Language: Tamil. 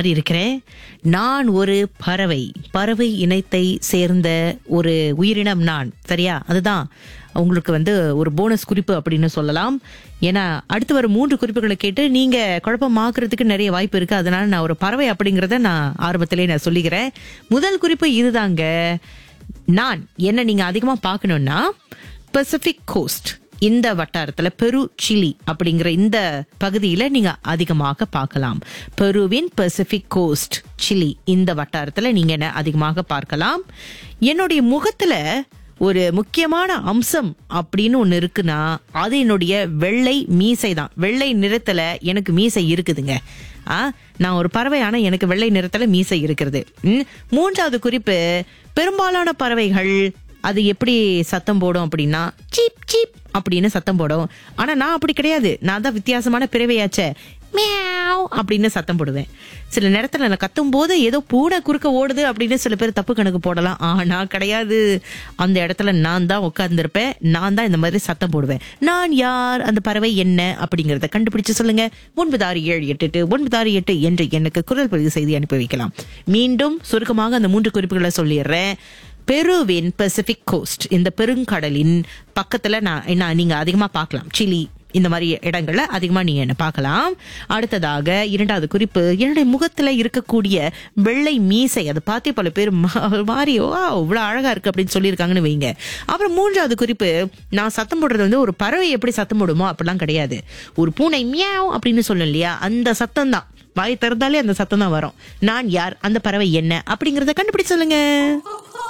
மாறி இருக்கிறேன் நான் ஒரு பறவை பறவை இனத்தை சேர்ந்த ஒரு உயிரினம் நான் சரியா அதுதான் உங்களுக்கு வந்து ஒரு போனஸ் குறிப்பு அப்படின்னு சொல்லலாம் ஏன்னா அடுத்து வர மூன்று குறிப்புகளை கேட்டு நீங்க குழப்பமாக்குறதுக்கு நிறைய வாய்ப்பு இருக்கு அதனால நான் ஒரு பறவை அப்படிங்கறத நான் ஆரம்பத்திலே நான் சொல்லிக்கிறேன் முதல் குறிப்பு இதுதாங்க நான் என்ன நீங்க அதிகமா பார்க்கணும்னா பசிபிக் கோஸ்ட் இந்த வட்டாரத்துல பெரு சிலி அப்படிங்கிற இந்த பகுதியில நீங்க அதிகமாக பார்க்கலாம் பெருவின் பசிபிக் கோஸ்ட் சிலி இந்த வட்டாரத்துல நீங்க என்ன அதிகமாக பார்க்கலாம் என்னுடைய முகத்துல ஒரு முக்கியமான அம்சம் அப்படின்னு ஒண்ணு இருக்குன்னா அது என்னுடைய வெள்ளை மீசை தான் வெள்ளை நிறத்துல எனக்கு மீசை இருக்குதுங்க ஆ நான் ஒரு பறவை ஆனா எனக்கு வெள்ளை நிறத்துல மீசை இருக்கிறது ம், மூன்றாவது குறிப்பு பெரும்பாலான பறவைகள் அது எப்படி சத்தம் போடும் அப்படின்னா சீப் சீப் அப்படின்னு சத்தம் போடும் ஆனா நான் அப்படி கிடையாது நான் தான் வித்தியாசமான பிறவையாச்சே மியாவ் அப்படின்னு சத்தம் போடுவேன் சில நேரத்துல நான் கத்தும் போது ஏதோ பூனை குறுக்க ஓடுது அப்படின்னு சில பேர் தப்பு கணக்கு போடலாம் ஆனா கிடையாது அந்த இடத்துல நான் தான் உட்கார்ந்துருப்பேன் நான் தான் இந்த மாதிரி சத்தம் போடுவேன் நான் யார் அந்த பறவை என்ன அப்படிங்கறத கண்டுபிடிச்சு சொல்லுங்க ஒன்பது ஆறு ஏழு எட்டு எட்டு ஒன்பது ஆறு எட்டு என்று எனக்கு குரல் பதிவு செய்தி அனுப்பி வைக்கலாம் மீண்டும் சுருக்கமாக அந்த மூன்று குறிப்புகளை சொல்லிடுறேன் பெருவின் பசிபிக் கோஸ்ட் இந்த பெருங்கடலின் பக்கத்துல நான் நான் நீங்க அதிகமா பார்க்கலாம் சிலி இந்த மாதிரி இடங்கள்ல அதிகமா நீங்க என்ன பார்க்கலாம் அடுத்ததாக இரண்டாவது குறிப்பு என்னுடைய முகத்துல இருக்கக்கூடிய வெள்ளை மீசை அதை பார்த்தே பல பேர் மா- மாறி ஓ இவ்வளவு அழகா இருக்கு அப்படின்னு சொல்லியிருக்காங்கன்னு வைங்க அப்புறம் மூன்றாவது குறிப்பு நான் சத்தம் போடுறது வந்து ஒரு பறவை எப்படி சத்தம் போடுமோ அப்படிலாம் கிடையாது ஒரு பூனை மியாவ் அப்படின்னு சொல்லும் இல்லையா அந்த சத்தம் தான் வாய் திறந்தாலே அந்த சத்தம் தான் வரும் நான் யார் அந்த பறவை என்ன அப்படிங்கறத கண்டுபிடிச்சு சொல்லுங்க